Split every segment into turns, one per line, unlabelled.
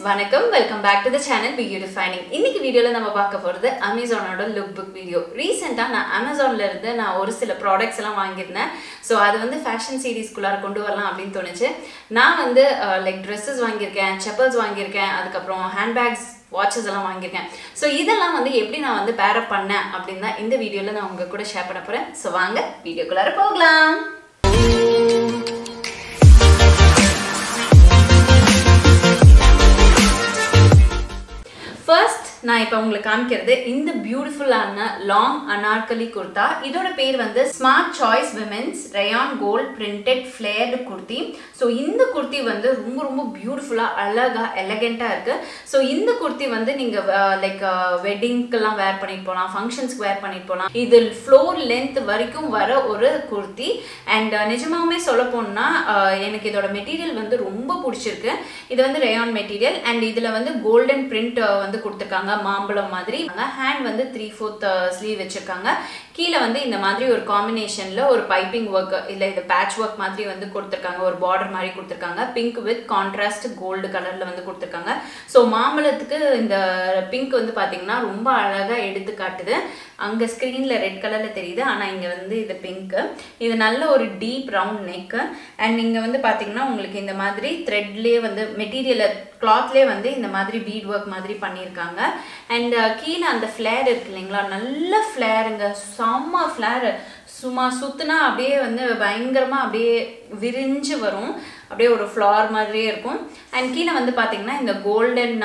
வணக்கம் welcome back to the channel பியூ டிஃபைனிங் இன்னைக்கு வீடியோவில் நம்ம பார்க்க போகிறது அமேசானோட லுக் புக் வீடியோ ரீசெண்டாக நான் அமேசான்ல இருந்து நான் ஒரு சில ப்ராடக்ட்ஸ் எல்லாம் வாங்கியிருந்தேன் ஸோ அது வந்து ஃபேஷன் சீரீஸ்குள்ளார கொண்டு வரலாம் அப்படின்னு தோணுச்சு நான் வந்து லைக் ட்ரெஸ்ஸஸ் வாங்கியிருக்கேன் செப்பல்ஸ் வாங்கியிருக்கேன் அதுக்கப்புறம் ஹேண்ட்பேக்ஸ் வாட்சஸ் எல்லாம் வாங்கியிருக்கேன் ஸோ இதெல்லாம் வந்து எப்படி நான் வந்து பேரப் பண்ணேன் அப்படின்னு தான் இந்த வீடியோவில் நான் உங்க கூட ஷேர் பண்ண போகிறேன் ஸோ வாங்க வீடியோக்குள்ளார போகலாம் ஃபர்ஸ்ட் நான் இப்போ உங்களுக்கு காமிக்கிறது இந்த பியூட்டிஃபுல்லான லாங் அனார்கலி குர்தா இதோட பேர் வந்து smart choice women's rayon gold printed flared kurti so இந்த குர்த்தி வந்து ரொம்ப ரொம்ப பியூட்டிஃபுல்லாக அழகாக எலகெண்ட்டாக இருக்குது ஸோ இந்த குர்த்தி வந்து நீங்கள் லைக் வெட்டிங்க்கெல்லாம் வேர் பண்ணிட்டு போகலாம் ஃபங்க்ஷன்ஸ்க்கு வேர் பண்ணிட்டு போகலாம் இது ஃப்ளோர் லென்த் வரைக்கும் வர ஒரு குர்த்தி அண்ட் நிஜமாவுமே சொல்ல போனால் எனக்கு இதோட மெட்டீரியல் வந்து ரொம்ப பிடிச்சிருக்கு இது வந்து ரயான் மெட்டீரியல் அண்ட் இதில் வந்து கோல்டன் பிரிண்ட் வந்து கொடுத்துருக்காங்க மாம்பழம் மாதிரி ஹேண்ட் வந்து த்ரீ ஃபோர்த் ஸ்லீவ் வச்சிருக்காங்க கீழே வந்து இந்த மாதிரி ஒரு காம்பினேஷனில் ஒரு பைப்பிங் ஒர்க் இல்லை இது பேட்ச் ஒர்க் மாதிரி வந்து கொடுத்துருக்காங்க ஒரு பார்டர் மாதிரி கொடுத்துருக்காங்க பிங்க் வித் கான்ட்ராஸ்ட் கோல்டு கலரில் வந்து கொடுத்துருக்காங்க ஸோ மாம்பழத்துக்கு இந்த பிங்க் வந்து பார்த்தீங்கன்னா ரொம்ப அழகாக எடுத்து காட்டுது அங்கே ஸ்க்ரீனில் ரெட் கலரில் தெரியுது ஆனால் இங்கே வந்து இது பிங்க்கு இது நல்ல ஒரு டீப் ரவுண்ட் நெக்கு அண்ட் இங்கே வந்து பார்த்தீங்கன்னா உங்களுக்கு இந்த மாதிரி த்ரெட்லேயே வந்து மெட்டீரியலை கிளாத்லேயே வந்து இந்த மாதிரி பீட் ஒர்க் மாதிரி பண்ணியிருக்காங்க அண்ட் கீழே அந்த ஃப்ளேர் இருக்கு இல்லைங்களா நல்ல ஃப்ளேருங்க செம்ம ஃப்ளேரு சும்மா சுற்றுனா அப்படியே வந்து பயங்கரமாக அப்படியே விரிஞ்சு வரும் அப்படியே ஒரு ஃப்ளார் மாதிரியே இருக்கும் அண்ட் கீழே வந்து பார்த்தீங்கன்னா இந்த கோல்டன்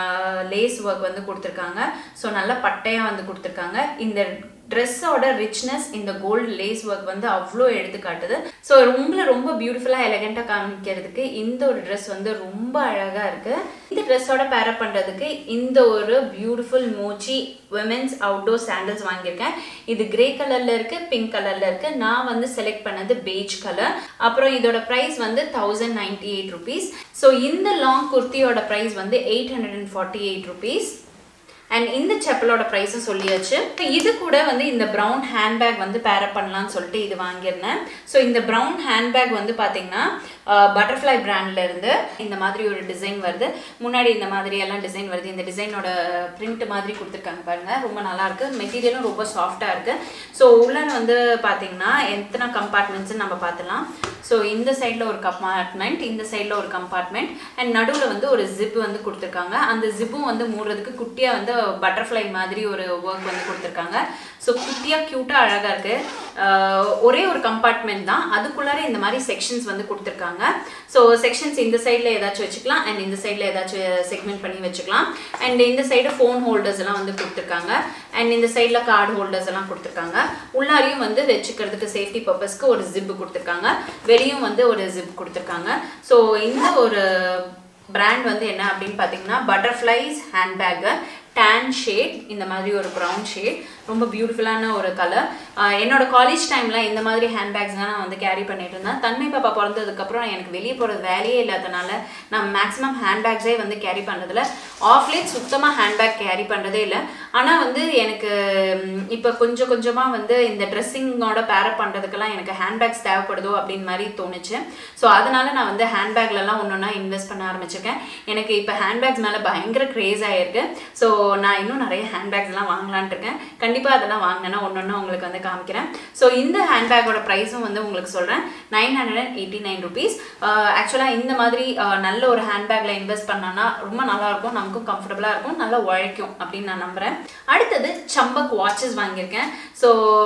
லேஸ் ஒர்க் வந்து கொடுத்துருக்காங்க ஸோ நல்லா பட்டையாக வந்து கொடுத்துருக்காங்க இந்த ட்ரெஸ்ஸோட ரிச்னஸ் இந்த கோல்டு லேஸ் ஒர்க் வந்து அவ்வளோ எடுத்து காட்டுது ஸோ உங்களை ரொம்ப பியூட்டிஃபுல்லாக எலகெண்ட்டாக காமிக்கிறதுக்கு இந்த ஒரு ட்ரெஸ் வந்து ரொம்ப அழகாக இருக்குது இந்த ட்ரெஸ்ஸோட பேரப் பண்ணுறதுக்கு இந்த ஒரு beautiful Mochi women's outdoor sandals வாங்கியிருக்கேன் இது கிரே கலரில் இருக்குது பிங்க் கலரில் இருக்குது நான் வந்து செலக்ட் பண்ணது பேஜ் கலர் அப்புறம் இதோட ப்ரைஸ் வந்து thousand ninety eight rupees so இந்த லாங் குர்த்தியோட ப்ரைஸ் வந்து eight hundred and forty eight rupees and இந்த செப்பலோட ப்ரைஸும் சொல்லியாச்சு இது கூட வந்து இந்த ப்ரௌன் ஹேண்ட்பேக் வந்து பேரப் பண்ணலாம்னு சொல்லிட்டு இது வாங்கியிருந்தேன் ஸோ இந்த ப்ரௌன் ஹேண்ட்பேக் வந்து பார்த்தீங்கன்னா பட்டர்ஃப்ளை பிராண்ட்ல இருந்து இந்த மாதிரி ஒரு டிசைன் வருது முன்னாடி இந்த மாதிரி எல்லாம் டிசைன் வருது இந்த டிசைனோட பிரிண்ட் மாதிரி கொடுத்துருக்காங்க பாருங்க ரொம்ப நல்லா இருக்கு மெட்டீரியலும் ரொம்ப சாஃப்டாக இருக்கு ஸோ உள்ள வந்து பார்த்தீங்கன்னா எத்தனை கம்பார்ட்மெண்ட்ஸ்னு நம்ம பார்த்துலாம் ஸோ இந்த சைடில் ஒரு கம்பார்ட்மெண்ட் இந்த சைடில் ஒரு கம்பார்ட்மெண்ட் அண்ட் நடுவில் வந்து ஒரு ஜிப் வந்து கொடுத்துருக்காங்க அந்த ஜிப்பும் வந்து மூடுறதுக்கு குட்டியாக வந்து பட்டர்ஃப்ளை மாதிரி ஒரு ஒர்க் வந்து கொடுத்துருக்காங்க ஸோ குட்டியாக க்யூட்டாக அழகாக இருக்குது ஒரே ஒரு கம்பார்ட்மெண்ட் தான் அதுக்குள்ளார இந்த மாதிரி செக்ஷன்ஸ் வந்து கொடுத்துருக்காங்க ஸோ செக்ஷன்ஸ் இந்த சைடில் ஏதாச்சும் வச்சுக்கலாம் அண்ட் இந்த சைடில் ஏதாச்சும் செக்மெண்ட் பண்ணி வச்சுக்கலாம் அண்ட் இந்த சைடு ஃபோன் ஹோல்டர்ஸ் எல்லாம் வந்து கொடுத்துருக்காங்க அண்ட் இந்த சைடில் கார்டு ஹோல்டர்ஸ் எல்லாம் கொடுத்துருக்காங்க உள்ளாரையும் வந்து வச்சுக்கிறதுக்கு சேஃப்டி பர்பஸ்க்கு ஒரு ஜிப் கொடுத்துருக்காங்க வெளியும் வந்து ஒரு ஜிப் கொடுத்துருக்காங்க ஸோ இந்த ஒரு பிராண்ட் வந்து என்ன அப்படின்னு பார்த்தீங்கன்னா பட்டர்ஃப்ளைஸ் ஹேண்ட்பேக்கு டேன் ஷேட் இந்த மாதிரி ஒரு ப்ரௌன் ஷேட் ரொம்ப பியூட்டிஃபுல்லான ஒரு கலர் என்னோட காலேஜ் டைமில் இந்த மாதிரி ஹேண்ட்பேக்ஸ் தான் நான் வந்து கேரி பண்ணிட்டு இருந்தேன் தன்மை பாப்பா பிறந்ததுக்கப்புறம் எனக்கு வெளியே போகிறது வேலையே இல்லாதனால நான் மேக்ஸிமம் ஹேண்ட்பேக்ஸே வந்து கேரி பண்ணுறதில்ல ஆஃப்லேட் சுத்தமாக ஹேண்ட்பேக் கேரி பண்ணுறதே இல்லை ஆனால் வந்து எனக்கு இப்போ கொஞ்சம் கொஞ்சமாக வந்து இந்த ட்ரெஸ்ஸிங்கோட பேரப் பண்ணுறதுக்கெல்லாம் எனக்கு ஹேண்ட்பேக்ஸ் தேவைப்படுதோ அப்படின்னு மாதிரி தோணுச்சு ஸோ அதனால நான் வந்து ஹேண்ட்பேக்லலாம் ஒன்று ஒன்றா இன்வெஸ்ட் பண்ண ஆரம்பிச்சிருக்கேன் எனக்கு இப்போ ஹேண்ட்பேக்ஸ் மேலே பயங்கர க்ரேஸ் ஆகிருக்கு ஸோ நான் இன்னும் நிறைய ஹேண்ட்பேக்ஸ்லாம் வாங்கலான்ட்டு இருக்கேன் கண்டிப்பாக அதெல்லாம் வாங்கினேன்னா ஒன்று ஒன்று உங்களுக்கு வந்து காமிக்கிறேன் ஸோ இந்த ஹேண்ட்பேக்கோட ப்ரைஸும் வந்து உங்களுக்கு சொல்கிறேன் nine hundred and eighty nine rupees ஆக்சுவலாக இந்த மாதிரி நல்ல ஒரு ஹேண்ட்பேக்கில் இன்வெஸ்ட் பண்ணோன்னா ரொம்ப நல்லாயிருக்கும் நமக்கும் கம்ஃபர்டபுளாக இருக்கும் நல்லா உழைக்கும் அப்படின்னு நான் நம்புகிறேன் அடுத்தது சம்பக் வாட்சஸ் வாங்கியிருக்கேன் ஸோ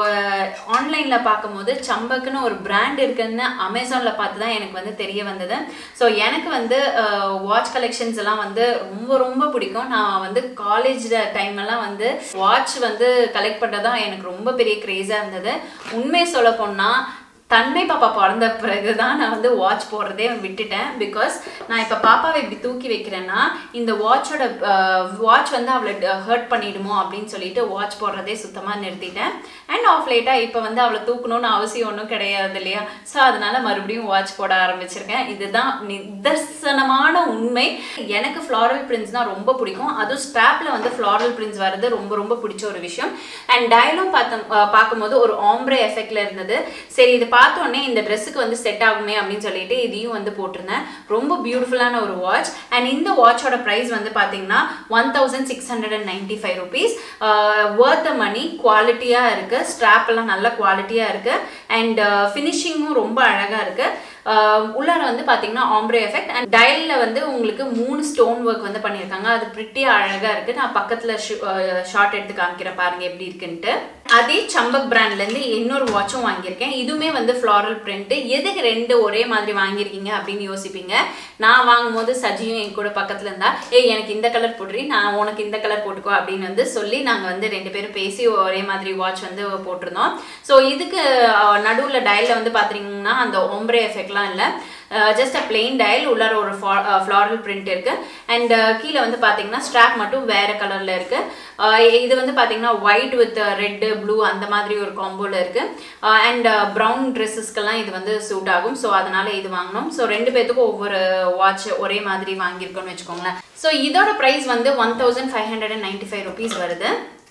ஆன்லைனில் பார்க்கும்போது சம்பக்குன்னு ஒரு பிராண்ட் இருக்குன்னு அமேசானில் பார்த்து தான் எனக்கு வந்து தெரிய வந்தது ஸோ எனக்கு வந்து வாட்ச் கலெக்ஷன்ஸ் எல்லாம் வந்து ரொம்ப ரொம்ப பிடிக்கும் நான் வந்து காலேஜ் டைம் எல்லாம் வந்து வாட்ச் வந்து கலெக்ட் பண்ணுறது தான் எனக்கு ரொம்ப பெரிய க்ரேஸாக இருந்தது உண்மையை சொல்ல போனால் தன்மை பாப்பா பிறந்த பிறகு தான் நான் வந்து வாட்ச் போடுறதே விட்டுட்டேன் பிகாஸ் நான் இப்போ பாப்பாவை இப்படி தூக்கி வைக்கிறேன்னா இந்த வாட்சோட வாட்ச் வந்து அவளை ஹர்ட் பண்ணிடுமோ அப்படின்னு சொல்லிட்டு வாட்ச் போடுறதே சுத்தமாக நிறுத்திட்டேன் அண்ட் ஆஃப் லேட்டாக இப்போ வந்து அவளை தூக்கணும்னு அவசியம் ஒன்றும் கிடையாது இல்லையா ஸோ அதனால மறுபடியும் வாட்ச் போட ஆரம்பிச்சிருக்கேன் இதுதான் நிதர்சனமான உண்மை எனக்கு ஃப்ளாரல் பிரிண்ட்ஸ் தான் ரொம்ப பிடிக்கும் அதுவும் ஸ்ட்ராப்பில் வந்து ஃப்ளாரல் பிரிண்ட்ஸ் வர்றது ரொம்ப ரொம்ப பிடிச்ச ஒரு விஷயம் அண்ட் டயலும் பார்த்த பார்க்கும்போது ஒரு ஆம்ப்ரே எஃபெக்ட்ல இருந்தது சரி இது பார்த்தோன்னே இந்த ட்ரெஸ்ஸுக்கு வந்து செட் ஆகுமே அப்படின்னு சொல்லிட்டு இதையும் வந்து போட்டிருந்தேன் ரொம்ப பியூட்டிஃபுல்லான ஒரு வாட்ச் அண்ட் இந்த வாட்சோட ப்ரைஸ் வந்து பார்த்தீங்கன்னா one thousand six hundred and ninety five rupees worth money குவாலிட்டியாக இருக்குது ஸ்ட்ராப் எல்லாம் நல்ல குவாலிட்டியாக இருக்குது அண்ட் ஃபினிஷிங்கும் ரொம்ப அழகாக இருக்குது உள்ளார வந்து பார்த்தீங்கன்னா ஆம்ப்ரே எஃபெக்ட் அண்ட் டயலில் வந்து உங்களுக்கு மூணு ஸ்டோன் ஒர்க் வந்து பண்ணியிருக்காங்க அது ப்ரிட்டியாக அழகாக இருக்குது நான் பக்கத்தில் ஷார்ட் எடுத்து காமிக்கிறேன் பாருங்க எப்படி இருக்குன்ட்டு அதே சம்பக் பிராண்ட்லேருந்து இன்னொரு வாட்சும் வாங்கியிருக்கேன் இதுவுமே வந்து ஃப்ளாரல் பிரிண்ட்டு எதுக்கு ரெண்டு ஒரே மாதிரி வாங்கியிருக்கீங்க அப்படின்னு யோசிப்பீங்க நான் வாங்கும்போது சஜியும் என் கூட பக்கத்தில் இருந்தா ஏய் எனக்கு இந்த கலர் போடுறி நான் உனக்கு இந்த கலர் போட்டுக்கோ அப்படின்னு வந்து சொல்லி நாங்கள் வந்து ரெண்டு பேரும் பேசி ஒரே மாதிரி வாட்ச் வந்து போட்டிருந்தோம் ஸோ இதுக்கு நடுவில் டயலில் வந்து பார்த்தீங்கன்னா அந்த ஒம்ப்ரே எஃபெக்ட்லாம் இல்லை ஜஸ்ட் அ பிளெயின் டயல் உள்ளார ஒரு ஃப்ளாரல் பிரிண்ட் இருக்கு அண்ட் கீழே வந்து பார்த்தீங்கன்னா ஸ்ட்ராப் மட்டும் வேற கலர்ல இருக்கு இது வந்து பார்த்தீங்கன்னா ஒயிட் வித் ரெட்டு ப்ளூ அந்த மாதிரி ஒரு காம்போல இருக்கு அண்ட் ப்ரௌன் ட்ரெஸ்ஸஸ்க்கெல்லாம் இது வந்து சூட் ஆகும் ஸோ அதனால இது வாங்கினோம் ஸோ ரெண்டு பேர்த்துக்கும் ஒவ்வொரு வாட்ச் ஒரே மாதிரி வாங்கியிருக்கோம்னு வச்சுக்கோங்களேன் ஸோ இதோட ப்ரைஸ் வந்து one thousand five hundred and ninety five rupees வருது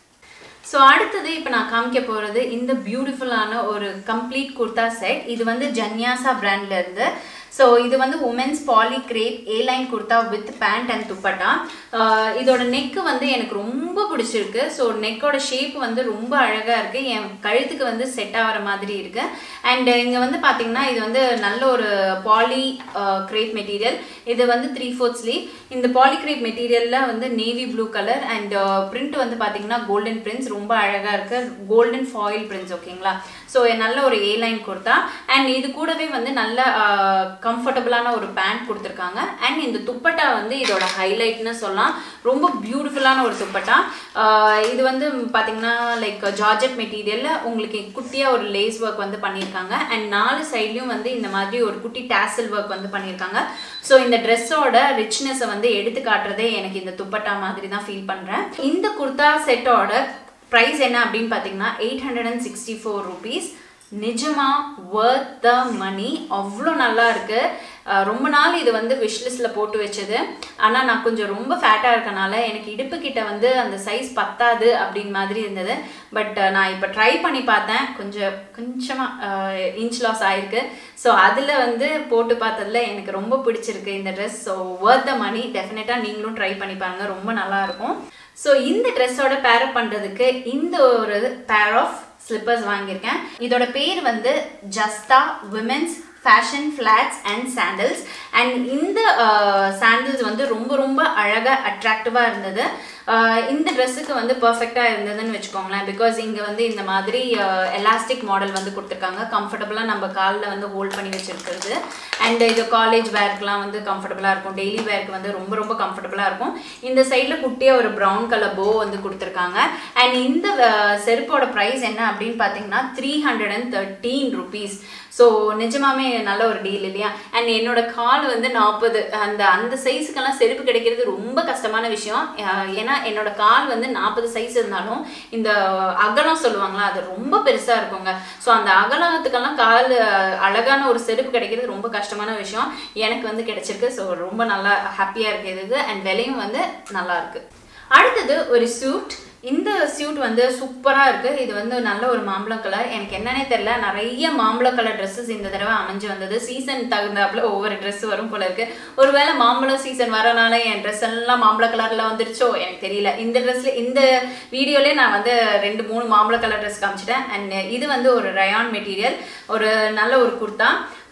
ஸோ அடுத்தது இப்போ நான் காமிக்க போகிறது இந்த பியூட்டிஃபுல்லான ஒரு கம்ப்ளீட் குர்தா செட் இது வந்து ஜன்யாசா பிராண்ட்ல இருந்து ஸோ இது வந்து women's poly crepe A line kurta with pant and dupatta இதோட நெக்கு வந்து எனக்கு ரொம்ப பிடிச்சிருக்கு ஸோ நெக்கோட ஷேப் வந்து ரொம்ப அழகாக இருக்குது என் கழுத்துக்கு வந்து செட் ஆகிற மாதிரி இருக்குது அண்ட் இங்கே வந்து பார்த்தீங்கன்னா இது வந்து நல்ல ஒரு பாலி கிரேப் மெட்டீரியல் இது வந்து த்ரீ ஃபோர்த் ஸ்லீவ் இந்த பாலி கிரேப் மெட்டீரியலில் வந்து navy blue colour and print வந்து பார்த்தீங்கன்னா கோல்டன் பிரிண்ட்ஸ் ரொம்ப அழகாக இருக்குது கோல்டன் ஃபாயில் பிரிண்ட்ஸ் ஓகேங்களா ஸோ நல்ல ஒரு ஏ லைன் குர்த்தா அண்ட் இது கூடவே வந்து நல்ல கம்ஃபர்டபுளான ஒரு பேண்ட் கொடுத்துருக்காங்க அண்ட் இந்த துப்பட்டா வந்து இதோட ஹைலைட்னு சொல்லலாம் ரொம்ப பியூட்டிஃபுல்லான ஒரு துப்பட்டா இது வந்து பார்த்தீங்கன்னா லைக் ஜார்ஜெட் மெட்டீரியலில் உங்களுக்கு குட்டியாக ஒரு லேஸ் ஒர்க் வந்து பண்ணியிருக்காங்க அண்ட் நாலு சைட்லேயும் வந்து இந்த மாதிரி ஒரு குட்டி டேசல் ஒர்க் வந்து பண்ணியிருக்காங்க ஸோ இந்த ட்ரெஸ்ஸோட ரிச்னஸை வந்து எடுத்து காட்டுறதே எனக்கு இந்த துப்பட்டா மாதிரி தான் ஃபீல் பண்ணுறேன் இந்த குர்தா செட்டோட ப்ரைஸ் என்ன அப்படின்னு பார்த்தீங்கன்னா eight hundred and sixty four rupees நிஜமா ஒர்த் த மணி அவ்வளோ நல்லா இருக்கு ரொம்ப நாள் இது வந்து விஷ்லிஸ்டில் போட்டு வச்சது ஆனால் நான் கொஞ்சம் ரொம்ப ஃபேட்டாக இருக்கனால எனக்கு இடுப்பு கிட்ட வந்து அந்த சைஸ் பத்தாது அப்படின்னு மாதிரி இருந்தது பட் நான் இப்போ ட்ரை பண்ணி பார்த்தேன் கொஞ்சம் கொஞ்சமாக இன்ச் லாஸ் ஆயிருக்கு ஸோ அதில் வந்து போட்டு பார்த்ததுல எனக்கு ரொம்ப பிடிச்சிருக்கு இந்த dress so worth the money டெஃபினட்டாக நீங்களும் ட்ரை பண்ணி பாருங்கள் ரொம்ப நல்லாயிருக்கும் ஸோ இந்த ட்ரெஸ்ஸோட பேரப் பண்ணுறதுக்கு இந்த ஒரு பேர் ஆஃப் ஸ்லிப்பர்ஸ் வாங்கியிருக்கேன் இதோட பேர் வந்து ஜஸ்தா women's fashion flats and sandals and இந்த சாண்டல்ஸ் வந்து ரொம்ப ரொம்ப அழகாக அட்ராக்டிவாக இருந்தது இந்த ட்ரெஸ்ஸுக்கு வந்து பர்ஃபெக்டாக இருந்ததுன்னு வச்சுக்கோங்களேன் பிகாஸ் இங்கே வந்து இந்த மாதிரி எலாஸ்டிக் மாடல் வந்து கொடுத்துருக்காங்க கம்ஃபர்டபுளாக நம்ம காலில் வந்து ஹோல்ட் பண்ணி வச்சுருக்கிறது அண்ட் இது காலேஜ் வேர்க்கெலாம் வந்து கம்ஃபர்டபுளாக இருக்கும் டெய்லி வேர்க்கு வந்து ரொம்ப ரொம்ப கம்ஃபர்டபுளாக இருக்கும் இந்த சைடில் குட்டியாக ஒரு ப்ரௌன் கலர் போ வந்து கொடுத்துருக்காங்க அண்ட் இந்த செருப்போட ப்ரைஸ் என்ன அப்படின்னு பார்த்தீங்கன்னா three hundred and thirteen rupees so நிஜமாமே நல்ல ஒரு டீல் இல்லையா அண்ட் என்னோட கால் வந்து நாற்பது அந்த அந்த சைஸுக்கெல்லாம் செருப்பு கிடைக்கிறது ரொம்ப கஷ்டமான விஷயம் ஏன்னா என்னோட கால் வந்து நாற்பது சைஸ் இருந்தாலும் இந்த அகலம் சொல்லுவாங்களா அது ரொம்ப பெருசாக இருக்குங்க ஸோ அந்த அகலத்துக்கெல்லாம் கால் அழகான ஒரு செருப்பு கிடைக்கிறது ரொம்ப கஷ்டமான விஷயம் எனக்கு வந்து கிடைச்சிருக்கு ஸோ ரொம்ப நல்லா ஹாப்பியாக இருக்குது இது அண்ட் விலையும் வந்து நல்லா இருக்கு அடுத்தது ஒரு சூட் இந்த சூட் வந்து சூப்பராக இருக்குது இது வந்து நல்ல ஒரு மாம்பழம் கலர் எனக்கு என்னன்னே தெரில நிறைய மாம்பழ கலர் ட்ரெஸ்ஸஸ் இந்த தடவை அமைஞ்சு வந்தது சீசன் தகுந்தாப்புல ஒவ்வொரு ட்ரெஸ் வரும் போல இருக்கு ஒருவேளை மாம்பழம் சீசன் வரனால என் ட்ரெஸ் எல்லாம் மாம்பழ கலரில் வந்துருச்சோ எனக்கு தெரியல இந்த ட்ரெஸ்ல இந்த வீடியோலேயே நான் வந்து ரெண்டு மூணு மாம்பழ கலர் ட்ரெஸ் காமிச்சிட்டேன் அண்ட் இது வந்து ஒரு ரயான் மெட்டீரியல் ஒரு நல்ல ஒரு குர்த்தா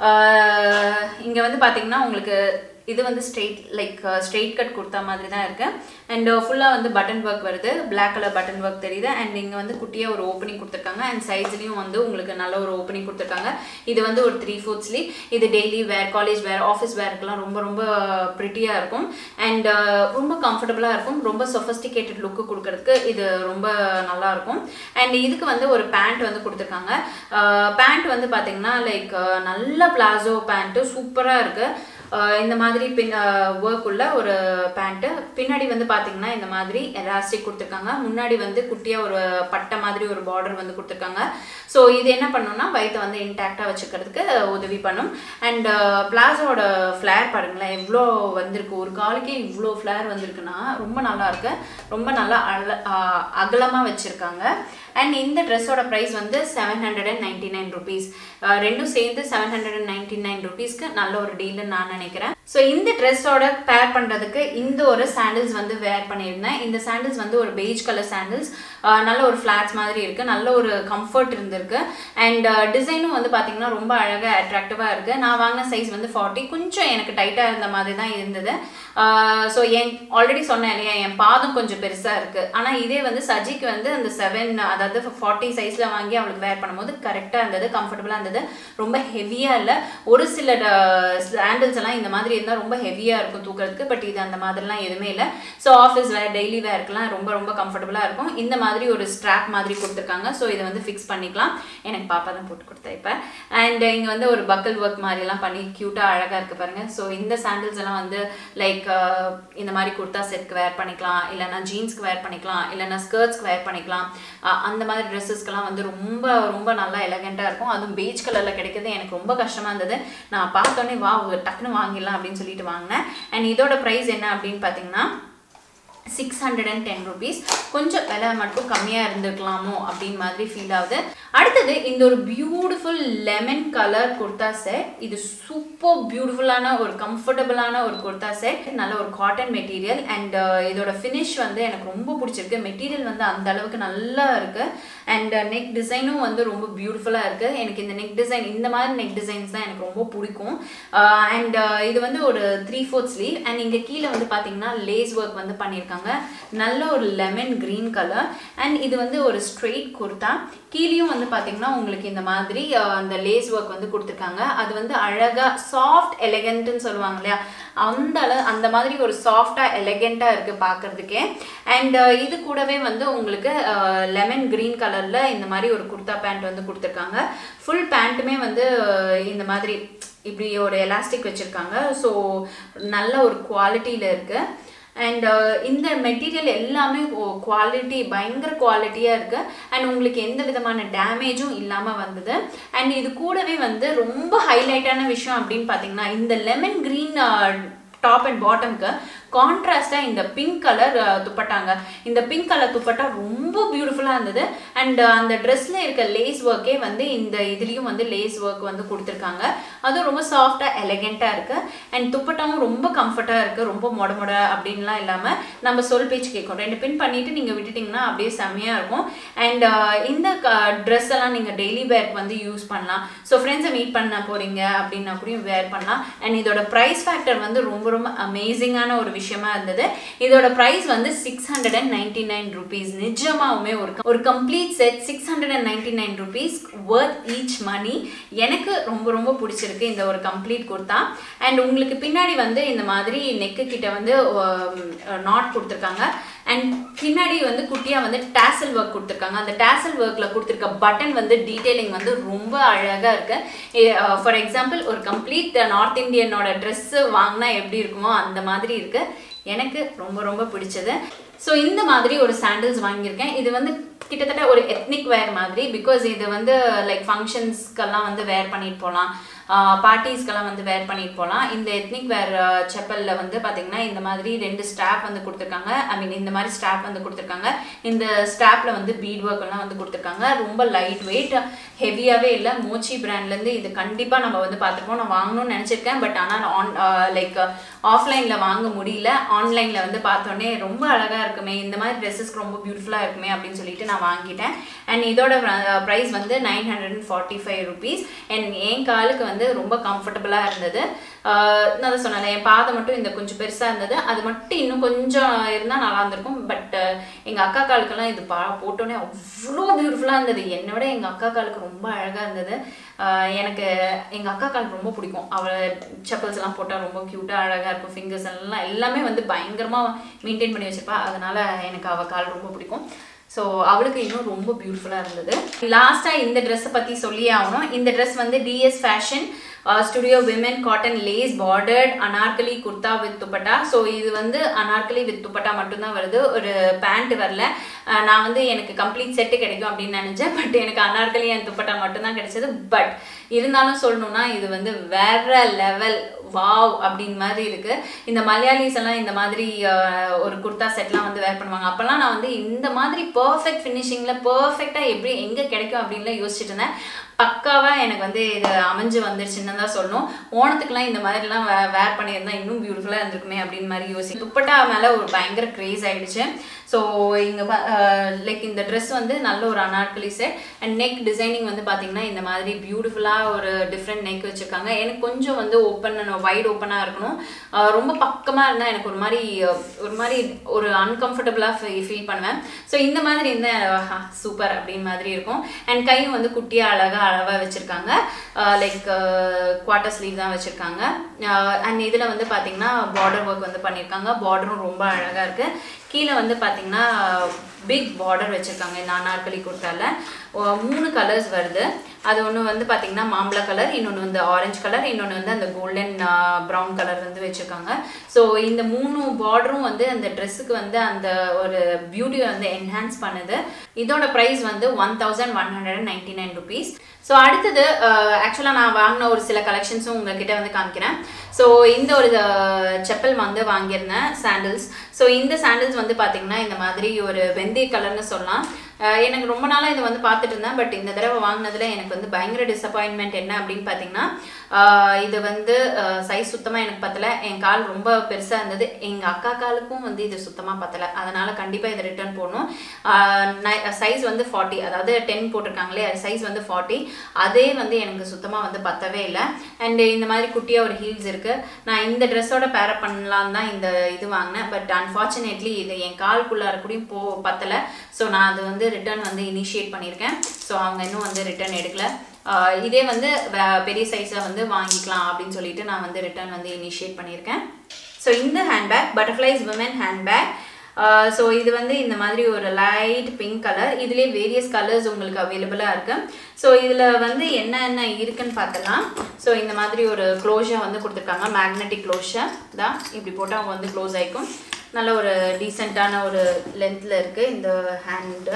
இங்கே வந்து பார்த்தீங்கன்னா உங்களுக்கு இது வந்து straight like straight cut kurta மாதிரி தான் இருக்கு அண்ட் ஃபுல்லாக வந்து பட்டன் ஒர்க் வருது பிளாக் கலர் பட்டன் ஒர்க் தெரியுது அண்ட் இங்கே வந்து குட்டியாக ஒரு ஓப்பனிங் கொடுத்துருக்காங்க அண்ட் சைஸ்லேயும் வந்து உங்களுக்கு நல்ல ஒரு ஓப்பனிங் கொடுத்துருக்காங்க இது வந்து ஒரு த்ரீ ஃபோர்த் ஸ்லீவ் இது daily wear college wear office வேர்க்கெலாம் ரொம்ப ரொம்ப ப்ரிட்டியாக இருக்கும் அண்ட் ரொம்ப கம்ஃபர்டபுளாக இருக்கும் ரொம்ப சொஃபஸ்டிகேட்டட் லுக்கு கொடுக்கறதுக்கு இது ரொம்ப நல்லா இருக்கும் அண்ட் இதுக்கு வந்து ஒரு பேண்ட் வந்து கொடுத்துருக்காங்க பேண்ட் வந்து பார்த்தீங்கன்னா லைக் நல்ல பிளாசோ பேண்ட்டு சூப்பராக இருக்குது இந்த மாதிரி பின் ஒர்க் உள்ள ஒரு பேண்ட்டு பின்னாடி வந்து பார்த்தீங்கன்னா இந்த மாதிரி எலாஸ்டிக் கொடுத்துருக்காங்க முன்னாடி வந்து குட்டியாக ஒரு பட்டை மாதிரி ஒரு பார்டர் வந்து கொடுத்துருக்காங்க ஸோ இது என்ன பண்ணுன்னா வயிற்றை வந்து இன்டாக்டாக வச்சுக்கிறதுக்கு உதவி பண்ணும் அண்ட் பிளாஸோட ஃப்ளேர் பாருங்களேன் எவ்வளோ வந்திருக்கு ஒரு காலுக்கே இவ்வளோ ஃப்ளேர் வந்திருக்குன்னா ரொம்ப நல்லா இருக்கு ரொம்ப நல்லா அல அகலமாக வச்சுருக்காங்க அண்ட் இந்த ட்ரெஸ்ஸோட ப்ரைஸ் வந்து seven hundred and ninety nine rupees ரெண்டும் சேர்ந்து seven hundred and ninety nine ருபீஸ்க்கு நல்ல ஒரு டீல்னு நான் நினைக்கிறேன் ஸோ இந்த ட்ரெஸ்ஸோட பேர் பண்ணுறதுக்கு இந்த ஒரு சாண்டில்ஸ் வந்து வேர் பண்ணியிருந்தேன் இந்த சாண்டில்ஸ் வந்து ஒரு பெய்ஜ் கலர் சாண்டில்ஸ் நல்ல ஒரு ஃப்ளாட்ஸ் மாதிரி இருக்குது நல்ல ஒரு கம்ஃபர்ட் இருந்திருக்கு அண்ட் டிசைனும் வந்து பார்த்தீங்கன்னா ரொம்ப அழகாக அட்ராக்டிவாக இருக்குது நான் வாங்கின சைஸ் வந்து ஃபார்ட்டி கொஞ்சம் எனக்கு டைட்டாக இருந்த மாதிரி தான் இருந்தது ஸோ என் ஆல்ரெடி சொன்னேன் இல்லையா என் பாதம் கொஞ்சம் பெருசாக இருக்குது ஆனால் இதே வந்து சஜிக்கு வந்து அந்த செவன் அதாவது ஃபார்ட்டி சைஸில் வாங்கி அவளுக்கு வேர் பண்ணும்போது கரெக்டாக இருந்தது கம்ஃபர்டபுளாக இருந்தது ரொம்ப ஹெவியாக இல்லை ஒரு சில சாண்டில்ஸ் எல்லாம் இந்த மாதிரி இருந்தால் ரொம்ப ஹெவியாக இருக்கும் தூக்கிறதுக்கு பட் இது அந்த மாதிரிலாம் எதுவுமே இல்லை ஸோ ஆஃபீஸ் வேர் டெய்லி வேர்க்கெலாம் ரொம்ப ரொம்ப கம்ஃபர்டபுளாக இருக்கும் இந்த மாதிரி ஒரு ஸ்ட்ராப் மாதிரி கொடுத்துருக்காங்க ஸோ இதை வந்து ஃபிக்ஸ் பண்ணிக்கலாம் எனக்கு பாப்பா தான் போட்டு கொடுத்தேன் இப்போ அண்ட் இங்கே வந்து ஒரு பக்கல் ஒர்க் மாதிரிலாம் பண்ணி க்யூட்டாக அழகாக இருக்குது பாருங்கள் ஸோ இந்த சாண்டில்ஸ் எல்லாம் வந்து லைக் இந்த மாதிரி குர்த்தா செட்க்கு வேர் பண்ணிக்கலாம் இல்லைனா ஜீன்ஸ்க்கு வேர் பண்ணிக்கலாம் இல்லைனா ஸ்கர்ட்ஸ்க்கு வேர் பண்ணிக்கலாம் அந்த மாதிரி ட்ரெஸ்ஸஸ்க்கெல்லாம் வந்து ரொம்ப ரொம்ப நல்லா எலகெண்ட்டாக இருக்கும் அதுவும் பீச் கலரில் கிடைக்கிறது எனக்கு ரொம்ப கஷ்டமாக இருந்தது நான் பார்த்தோன்னே வா டக்குன்னு வாங்கிடலாம் அப்படின்னு சொல்லிட்டு வாங்கினேன் அண்ட் இதோட ப்ரைஸ் என்ன அப்படின்னு பார்த்தீங்கன்னா six hundred and ten rupees கொஞ்சம் விலை மட்டும் கம்மியாக இருந்திருக்கலாமோ அப்படின்னு மாதிரி ஃபீல் ஆகுது அடுத்தது இந்த ஒரு beautiful lemon colour kurta set இது சூப்பர் பியூட்டிஃபுல்லான ஒரு கம்ஃபர்டபுளான ஒரு குர்தா செட் நல்ல ஒரு காட்டன் மெட்டீரியல் அண்ட் இதோட ஃபினிஷ் வந்து எனக்கு ரொம்ப பிடிச்சிருக்கு மெட்டீரியல் வந்து அந்த அளவுக்கு நல்லா இருக்கு அண்ட் நெக் டிசைனும் வந்து ரொம்ப பியூட்டிஃபுல்லாக இருக்கு எனக்கு இந்த நெக் டிசைன் இந்த மாதிரி நெக் டிசைன்ஸ் தான் எனக்கு ரொம்ப பிடிக்கும் அண்ட் இது வந்து ஒரு த்ரீ ஃபோர்த் ஸ்லீவ் அண்ட் இங்கே கீழே வந்து பார்த்தீங்கன்னா லேஸ் ஒர்க் வந்து பண்ணியிருக்காங்க நல்ல ஒரு லெமன் க்ரீன் கலர் அண்ட் இது வந்து ஒரு ஸ்ட்ரெயிட் குர்த்தா கீழேயும் வந்து பார்த்தீங்கன்னா உங்களுக்கு இந்த மாதிரி அந்த லேஸ் ஒர்க் வந்து கொடுத்துருக்காங்க அது வந்து அழகாக சாஃப்ட் எலகென்ட்னு சொல்லுவாங்க இல்லையா அந்த அளவு அந்த மாதிரி ஒரு சாஃப்டாக எலகெண்ட்டாக இருக்குது பார்க்குறதுக்கே அண்ட் இது கூடவே வந்து உங்களுக்கு லெமன் க்ரீன் கலரில் இந்த மாதிரி ஒரு குர்த்தா பேண்ட் வந்து கொடுத்துருக்காங்க ஃபுல் பேண்ட்டுமே வந்து இந்த மாதிரி இப்படி ஒரு எலாஸ்டிக் வச்சுருக்காங்க ஸோ நல்ல ஒரு குவாலிட்டியில் இருக்குது அண்ட் இந்த மெட்டீரியல் எல்லாமே குவாலிட்டி பயங்கர குவாலிட்டியாக இருக்குது அண்ட் உங்களுக்கு எந்த விதமான டேமேஜும் இல்லாமல் வந்தது அண்ட் இது கூடவே வந்து ரொம்ப ஹைலைட்டான விஷயம் அப்படின்னு பார்த்தீங்கன்னா இந்த லெமன் க்ரீன் டாப் அண்ட் பாட்டம்க்கு கான்ட்ராஸ்டாக இந்த பிங்க் கலர் துப்பட்டாங்க இந்த பிங்க் கலர் துப்பட்டா ரொம்ப பியூட்டிஃபுல்லாக இருந்தது அண்ட் அந்த ட்ரெஸ்ஸில் இருக்க லேஸ் ஒர்க்கே வந்து இந்த இதுலேயும் வந்து லேஸ் ஒர்க் வந்து கொடுத்துருக்காங்க அதுவும் ரொம்ப சாஃப்டாக எலகெண்ட்டாக இருக்குது அண்ட் துப்பட்டாவும் ரொம்ப கம்ஃபர்ட்டாக இருக்குது ரொம்ப மொட மொட அப்படின்லாம் இல்லாமல் நம்ம சொல் பேச்சு கேட்கும் ரெண்டு பின் பண்ணிவிட்டு நீங்கள் விட்டுட்டிங்கன்னா அப்படியே செம்மையாக இருக்கும் அண்ட் இந்த ட்ரெஸ் எல்லாம் நீங்கள் டெய்லி வேர்க்கு வந்து யூஸ் பண்ணலாம் ஸோ ஃப்ரெண்ட்ஸை மீட் பண்ண போகிறீங்க அப்படின்னா கூட வேர் பண்ணலாம் அண்ட் இதோட ப்ரைஸ் ஃபேக்டர் வந்து ரொம்ப ரொம்ப அமேசிங்கான ஒரு விஷயமா இருந்தது இதோட ப்ரைஸ் வந்து six hundred and ninety nine rupees நிஜமாவுமே ஒரு ஒரு complete set six hundred and ninety nine rupees worth each money எனக்கு ரொம்ப ரொம்ப பிடிச்சிருக்கு இந்த ஒரு கம்ப்ளீட் குர்த்தா அண்ட் உங்களுக்கு பின்னாடி வந்து இந்த மாதிரி நெக்கு கிட்ட வந்து நாட் கொடுத்துருக்காங்க அண்ட் பின்னாடி வந்து குட்டியாக வந்து டேசல் ஒர்க் கொடுத்துருக்காங்க அந்த டேசல் ஒர்க்கில் கொடுத்துருக்க பட்டன் வந்து டீட்டெயிலிங் வந்து ரொம்ப அழகாக இருக்குது ஃபார் எக்ஸாம்பிள் ஒரு கம்ப்ளீட் நார்த் இந்தியனோட ட்ரெஸ்ஸு வாங்கினா எப்படி இருக்குமோ அந்த மாதிரி இருக்குது எனக்கு ரொம்ப ரொம்ப பிடிச்சது ஸோ இந்த மாதிரி ஒரு சாண்டில்ஸ் வாங்கியிருக்கேன் இது வந்து கிட்டத்தட்ட ஒரு எத்னிக் வேர் மாதிரி பிகாஸ் இது வந்து லைக் ஃபங்க்ஷன்ஸ்க்கெல்லாம் வந்து வேர் பண்ணிட்டு போகலாம் பார்ட்டிஸ்க்கெல்லாம் வந்து வேர் பண்ணிட்டு போகலாம் இந்த எத்னிக் வேர் செப்பலில் வந்து பார்த்திங்கன்னா இந்த மாதிரி ரெண்டு ஸ்ட்ராப் வந்து கொடுத்துருக்காங்க ஐ மீன் இந்த மாதிரி ஸ்ட்ராப் வந்து கொடுத்துருக்காங்க இந்த ஸ்ட்ராப்பில் வந்து பீட் ஒர்க் எல்லாம் வந்து கொடுத்துருக்காங்க ரொம்ப லைட் வெயிட் ஹெவியாகவே இல்லை மோச்சி பிராண்ட்லேருந்து இது கண்டிப்பாக நம்ம வந்து பார்த்துருப்போம் நான் வாங்கணும்னு நினச்சிருக்கேன் பட் ஆனால் ஆன் லைக் ஆஃப்லைனில் வாங்க முடியல ஆன்லைனில் வந்து பார்த்தோன்னே ரொம்ப அழகாக இருக்குமே இந்த மாதிரி ட்ரெஸ்ஸஸ்க்கு ரொம்ப பியூட்டிஃபுல்லாக இருக்குமே அப்படின்னு சொல்லிட்டு நான் வாங்கிட்டேன் அண்ட் இதோட ப்ரைஸ் வந்து nine hundred and forty five rupees and என் காலுக்கு வந்து ரொம்ப கம்ஃபர்டபுளாக இருந்தது நான் அதை சொன்னேன் என் பாதம் மட்டும் இந்த கொஞ்சம் பெருசாக இருந்தது அது மட்டும் இன்னும் கொஞ்சம் இருந்தால் நல்லா இருந்திருக்கும் பட் எங்கள் அக்கா காலுக்கெல்லாம் இது பா போட்டோன்னே அவ்வளோ பியூட்டிஃபுல்லாக இருந்தது என்னை விட எங்கள் அக்கா காலுக்கு ரொம்ப அழகாக இருந்தது எனக்கு எங்கள் அக்கா காலுக்கு ரொம்ப பிடிக்கும் அவள் செப்பல்ஸ் எல்லாம் போட்டால் ரொம்ப க்யூட்டாக அழகாக இருக்கும் ஃபிங்கர்ஸ் எல்லாம் எல்லாமே வந்து பயங்கரமாக மெயின்டைன் பண்ணி வச்சிருப்பா அதனால் எனக்கு அவள் கால் ரொம்ப பிடிக்கும் ஸோ அவளுக்கு இன்னும் ரொம்ப பியூட்டிஃபுல்லாக இருந்தது லாஸ்ட்டாக இந்த ட்ரெஸ்ஸை பற்றி சொல்லியே ஆகணும் இந்த ட்ரெஸ் வந்து DS fashion studio women cotton lace bordered Anarkali kurta with dupatta so இது வந்து அனார்கலி வித் துப்பட்டா மட்டும்தான் வருது ஒரு பேண்ட் வரல அஹ் நான் வந்து எனக்கு கம்ப்ளீட் செட்டு கிடைக்கும் அப்படின்னு நினச்சேன் பட் எனக்கு அனார்கலி அண்ட் துப்பட்டா மட்டும்தான் கிடைச்சது பட் இருந்தாலும் சொல்லணும்னா இது வந்து வேற லெவல் வாவ் அப்படின்னு மாதிரி இருக்கு இந்த மலையாளிஸ் எல்லாம் இந்த மாதிரி அஹ், ஒரு குர்தா செட்லாம் வந்து வேர் பண்ணுவாங்க அப்போல்லாம் நான் வந்து இந்த மாதிரி பர்ஃபெக்ட் ஃபினிஷிங்கில் பர்ஃபெக்டாக எப்படி எங்கே கிடைக்கும் அப்படின்லாம் யோசிச்சுட்டு இருந்தேன் பக்காவாக எனக்கு வந்து இது அமைஞ்சு வந்துருச்சுன்னு தான் சொல்லணும் ஓணத்துக்குலாம் இந்த மாதிரிலாம் வே வேர் பண்ணியிருந்தா இன்னும் பியூட்டிஃபுல்லாக இருந்திருக்குமே அப்படின்னு மாதிரி யோசி துப்பட்டா மேலே ஒரு பயங்கர க்ரேஸ் ஆயிடுச்சு ஸோ இங்கே லைக் இந்த ட்ரெஸ் வந்து நல்ல ஒரு Anarkali set and neck designing வந்து பார்த்தீங்கன்னா இந்த மாதிரி பியூட்டிஃபுல்லாக ஒரு டிஃப்ரெண்ட் நெக் வச்சுருக்காங்க எனக்கு கொஞ்சம் வந்து ஓப்பன் வைட் ஓப்பனாக இருக்கணும் அஹ் ரொம்ப பக்கமாக இருந்தால் எனக்கு ஒரு மாதிரி அஹ், ஒரு மாதிரி ஒரு அன்கம்ஃபர்டபுளாக ஃபீல் பண்ணுவேன் ஸோ இந்த மாதிரி இருந்தால் சூப்பர் அப்படின்னு மாதிரி இருக்கும் அண்ட் கையும் வந்து குட்டியாக அழகாக அளவாக வச்சுருக்காங்க லைக் குவார்ட்டர் ஸ்லீவ் தான் வச்சுருக்காங்க அண்ட் இதில் வந்து பார்த்தீங்கன்னா பார்டர் ஒர்க் வந்து பண்ணியிருக்காங்க பார்டரும் ரொம்ப அழகாக இருக்குது கீழே வந்து பார்த்தீங்கன்னா பிக் பார்டர் வச்சுருக்காங்க இந்த அனார்கலி குர்த்தால ஒ- மூணு கலர்ஸ் வருது அது ஒன்று வந்து பார்த்தீங்கன்னா மாம்பழ கலர் இன்னொன்று வந்து ஆரஞ்சு கலர் இன்னொன்று வந்து அந்த கோல்டன் ப்ரௌன் கலர் வந்து வச்சுருக்காங்க ஸோ இந்த மூணு பார்டரும் வந்து அந்த ட்ரெஸ்ஸுக்கு வந்து அந்த ஒரு பியூட்டியை வந்து என்ஹான்ஸ் பண்ணுது இதோட ப்ரைஸ் வந்து one thousand one hundred ninety nine rupees so அடுத்தது ஆக்சுவலாக நான் வாங்கின ஒரு சில கலெக்ஷன்ஸும் உங்ககிட்ட வந்து காமிக்கிறேன் ஸோ இந்த ஒரு செப்பல் வந்து வாங்கியிருந்தேன் சாண்டில்ஸ் ஸோ இந்த சாண்டில்ஸ் வந்து பார்த்தீங்கன்னா இந்த மாதிரி ஒரு வெந்தய கலர்னு சொல்லலாம் அஹ் எனக்கு ரொம்ப நாளாக இது வந்து பார்த்துட்டு இருந்தேன் பட் இந்த தடவை வாங்கினதுல எனக்கு வந்து பயங்கர டிசப்பாயின்மெண்ட் என்ன அப்படின்னு பார்த்தீங்கன்னா ஆஹ் இது வந்து சைஸ் சுத்தமாக எனக்கு பத்தல என் கால் ரொம்ப பெருசாக இருந்தது எங்கள் அக்கா காலுக்கும் வந்து இது சுத்தமாக பத்தல அதனால கண்டிப்பாக இதை ரிட்டர்ன் போடணும் சைஸ் வந்து ஃபார்ட்டி அதாவது டென் போட்டிருக்காங்களே சைஸ் வந்து ஃபார்ட்டி அதே வந்து எனக்கு சுத்தமாக வந்து பத்தவே இல்லை அண்ட் இந்த மாதிரி குட்டியாக ஒரு ஹீல்ஸ் இருக்குது நான் இந்த ட்ரெஸ்ஸோட பேரப் பண்ணலாம் தான் இந்த இது வாங்கினேன் பட் அன்ஃபார்ச்சுனேட்லி இது என் கால்குள்ளார கூடயும் போ பத்தலை ஸோ நான் அது வந்து ரிட்டர்ன் வந்து இனிஷியேட் பண்ணியிருக்கேன் ஸோ அவங்க இன்னும் வந்து ரிட்டர்ன் எடுக்கல ஆஹ் இதே வந்து வே- பெரிய சைஸில் வந்து வாங்கிக்கலாம் அப்படின்னு சொல்லிட்டு நான் வந்து ரிட்டர்ன் வந்து இனிஷியேட் பண்ணியிருக்கேன் ஸோ இந்த handbag butterflies women handbag so இது வந்து இந்த மாதிரி ஒரு லைட் பிங்க் கலர் இதுலேயே வேரியஸ் கலர்ஸ் உங்களுக்கு அவைலபிளாக இருக்கு ஸோ இதில் வந்து என்னென்ன இருக்குன்னு பார்த்தலாம் ஸோ இந்த மாதிரி ஒரு க்ளோஷர் வந்து கொடுத்துருக்காங்க மேக்னெட்டிக் க்ளோஷர் தான் இப்படி போட்டால் அவங்க வந்து க்ளோஸ் ஆகிக்கும் நல்ல ஒரு டீசெண்டான ஒரு லென்த்தில் இருக்குது இந்த ஹேண்டு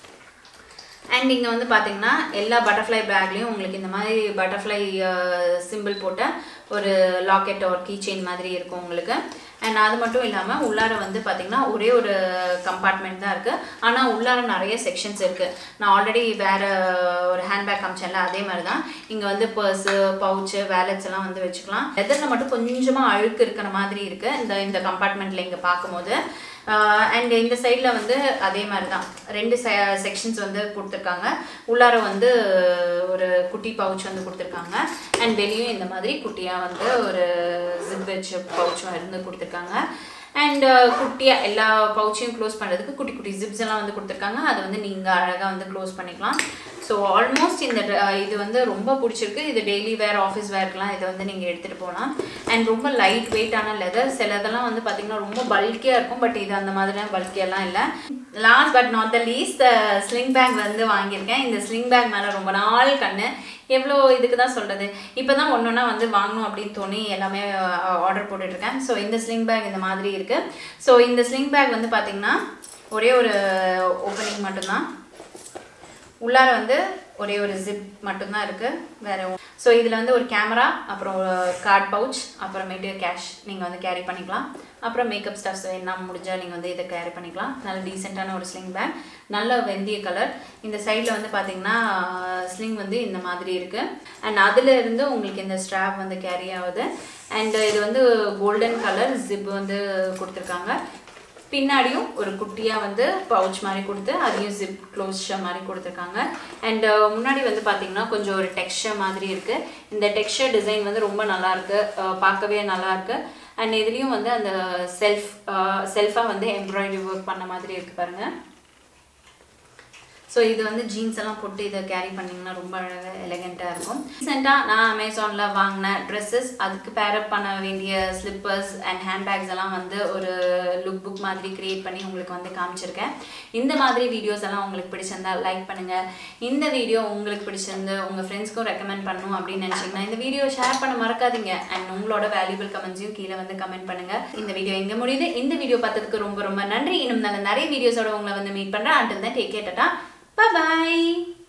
அண்ட் இங்கே வந்து பார்த்தீங்கன்னா எல்லா பட்டர்ஃப்ளை பேக்லேயும் உங்களுக்கு இந்த மாதிரி பட்டர்ஃப்ளை சிம்பிள் போட்ட ஒரு லாக்கெட் ஒரு கீ செயின் மாதிரி இருக்கும் உங்களுக்கு அண்ட் அது மட்டும் இல்லாமல் உள்ளார வந்து பார்த்தீங்கன்னா ஒரே ஒரு கம்பார்ட்மெண்ட் தான் இருக்குது ஆனால் உள்ளார நிறைய செக்ஷன்ஸ் இருக்குது நான் ஆல்ரெடி வேறு ஒரு ஹேண்ட்பேக் காமிச்சேன்ல அதே மாதிரி தான் இங்கே வந்து பர்ஸு பவுச்சு வேலட்ஸ் எல்லாம் வந்து வச்சுக்கலாம் லெதரில் மட்டும் கொஞ்சமாக அழுக்கு இருக்கிற மாதிரி இருக்குது இந்த இந்த கம்பார்ட்மெண்ட்டில் இங்கே பார்க்கும்போது அண்ட் இந்த சைடில் வந்து அதே மாதிரி தான் ரெண்டு செக்ஷன்ஸ் வந்து கொடுத்துருக்காங்க உள்ளார வந்து ஒரு குட்டி பவுச் வந்து கொடுத்துருக்காங்க அண்ட் வெளியும் இந்த மாதிரி குட்டியாக வந்து ஒரு ஜிப் வச்சு பவுச்சும் இருந்து கொடுத்துருக்காங்க அண்ட் குட்டியாக எல்லா பவுச்சையும் க்ளோஸ் பண்ணுறதுக்கு குட்டி குட்டி ஜிப்ஸ் எல்லாம் வந்து கொடுத்துருக்காங்க அதை வந்து நீங்கள் அழகாக வந்து க்ளோஸ் பண்ணிக்கலாம் ஸோ ஆல்மோஸ்ட் இந்த dr- இது வந்து ரொம்ப பிடிச்சிருக்கு இது டெய்லி வேர் ஆஃபீஸ் வேர்க்கெலாம் இதை வந்து நீங்கள் எடுத்துகிட்டு போகலாம் அண்ட் ரொம்ப லைட் வெயிட்டான லெதர் சிலதெல்லாம் வந்து பார்த்திங்கன்னா ரொம்ப பல்கியாக இருக்கும் பட் இது அந்த மாதிரிலாம் பல்கியெல்லாம் இல்லை last but not the least sling bag வந்து வாங்கியிருக்கேன் இந்த ஸ்லிங் பேக் மேலே ரொம்ப நாள் கண்ணு எவ்வளோ இதுக்கு தான் சொல்கிறது இப்போ தான் ஒன்று ஒன்றா வந்து வாங்கணும் அப்படின்னு தோணி எல்லாமே ஆர்டர் போட்டுட்ருக்கேன் ஸோ இந்த ஸ்லிங் பேக் இந்த மாதிரி இருக்குது ஸோ இந்த ஸ்லிங் பேக் வந்து பார்த்திங்கன்னா ஒரே ஒரு ஓப்பனிங் மட்டும்தான் உள்ளார வந்து ஒரே ஒரு ஜிப் மட்டும்தான் இருக்குது வேறு ஸோ இதில் வந்து ஒரு கேமரா அப்புறம் கார்ட் பவுச் அப்புறமேட்டு கேஷ் நீங்கள் வந்து கேரி பண்ணிக்கலாம் அப்புறம் மேக்கப் ஸ்டஃப்ஸ் என்ன முடிஞ்சால் நீங்கள் வந்து இதை கேரி பண்ணிக்கலாம் நல்ல டீசெண்டான ஒரு ஸ்லிங் பேக் நல்ல வெந்தய கலர் இந்த சைடில் வந்து பார்த்தீங்கன்னா ஸ்லிங் வந்து இந்த மாதிரி இருக்குது அண்ட் அதில் இருந்து உங்களுக்கு இந்த ஸ்ட்ராப் வந்து கேரி ஆகுது அண்ட் இது வந்து கோல்டன் கலர் ஜிப் வந்து கொடுத்துருக்காங்க பின்னாடியும் ஒரு குட்டியாக வந்து பவுச் மாதிரி கொடுத்து அதையும் ஜிப் க்ளோஸ்டர் மாதிரி கொடுத்துருக்காங்க அண்ட் முன்னாடி வந்து பார்த்தீங்கன்னா கொஞ்சம் ஒரு டெக்ஸ்சர் மாதிரி இருக்குது இந்த டெக்ஸ்சர் டிசைன் வந்து ரொம்ப நல்லா இருக்கு அஹ் பார்க்கவே நல்லா இருக்கு அண்ட் இதுலேயும் வந்து அந்த செல்ஃப் செல்ஃபாக வந்து எம்ப்ராய்டரி ஒர்க் பண்ண மாதிரி இருக்கு பாருங்க ஸோ இது வந்து ஜீன்ஸ் எல்லாம் போட்டு இதை கேரி பண்ணிங்கன்னா ரொம்ப அழகாக எலகெண்ட்டாக இருக்கும் ரீசெண்டாக நான் அமேசானில் வாங்கின ட்ரெஸ்ஸஸ் அதுக்கு பேரப் பண்ண வேண்டிய ஸ்லிப்பர்ஸ் அண்ட் ஹேண்ட்பேக்ஸ் எல்லாம் வந்து ஒரு லுக் புக் மாதிரி கிரியேட் பண்ணி உங்களுக்கு வந்து காமிச்சிருக்கேன் இந்த மாதிரி வீடியோஸ் எல்லாம் உங்களுக்கு பிடிச்சிருந்தா லைக் பண்ணுங்கள் இந்த வீடியோ உங்களுக்கு பிடிச்சிருந்து உங்கள் ஃப்ரெண்ட்ஸ்க்கும் ரெக்கமெண்ட் பண்ணணும் அப்படின்னு நினச்சிங்கன்னா இந்த வீடியோ ஷேர் பண்ண மறக்காதீங்க அண்ட் உங்களோட வேல்யூபிள் கமெண்ட்ஸையும் கீழே வந்து கமெண்ட் பண்ணுங்கள் இந்த வீடியோ எங்கே முடியுது இந்த வீடியோ பார்த்ததுக்கு ரொம்ப ரொம்ப நன்றி இன்னும் நாங்கள் நிறைய வீடியோஸோட உங்களை வந்து மீட் பண்ணுறேன் அண்டில் தான் டேக் கேட்டா Bye bye.